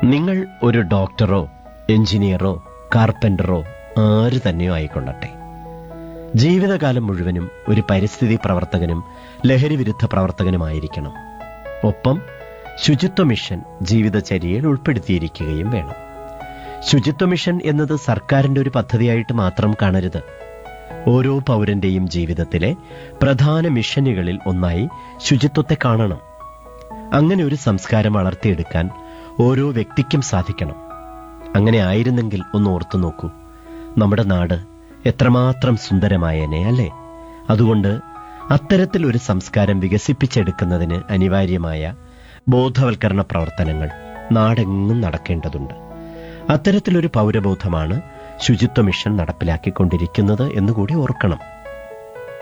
നിങ്ങൾ ഒരു ഡോക്ടറോ എഞ്ചിനീയറോ കാർപ്പന്ററോ ആര് തന്നെയോ ആയിക്കൊള്ളട്ടെ ജീവിതകാലം മുഴുവനും ഒരു പരിസ്ഥിതി പ്രവർത്തകനും ലഹരി വിരുദ്ധ പ്രവർത്തകനുമായിരിക്കണം ഒപ്പം ശുചിത്വ മിഷൻ ജീവിതചര്യയിൽ ഉൾപ്പെടുത്തിയിരിക്കുകയും വേണം ശുചിത്വ മിഷൻ എന്നത് സർക്കാരിന്റെ ഒരു പദ്ധതിയായിട്ട് മാത്രം കാണരുത് ഓരോ പൗരന്റെയും ജീവിതത്തിലെ പ്രധാന മിഷനുകളിൽ ഒന്നായി ശുചിത്വത്തെ കാണണം അങ്ങനെ ഒരു സംസ്കാരം വളർത്തിയെടുക്കാൻ ഓരോ വ്യക്തിക്കും സാധിക്കണം അങ്ങനെ ആയിരുന്നെങ്കിൽ ഒന്ന് ഓർത്തു നോക്കൂ നമ്മുടെ നാട് എത്രമാത്രം സുന്ദരമായേനെ അല്ലേ അതുകൊണ്ട് അത്തരത്തിൽ ഒരു സംസ്കാരം വികസിപ്പിച്ചെടുക്കുന്നതിന് അനിവാര്യമായ ബോധവൽക്കരണ പ്രവർത്തനങ്ങൾ നാടെങ്ങും നടക്കേണ്ടതുണ്ട് അത്തരത്തിലൊരു പൗരബോധമാണ് ശുചിത്വ മിഷൻ നടപ്പിലാക്കിക്കൊണ്ടിരിക്കുന്നത് എന്നുകൂടി ഓർക്കണം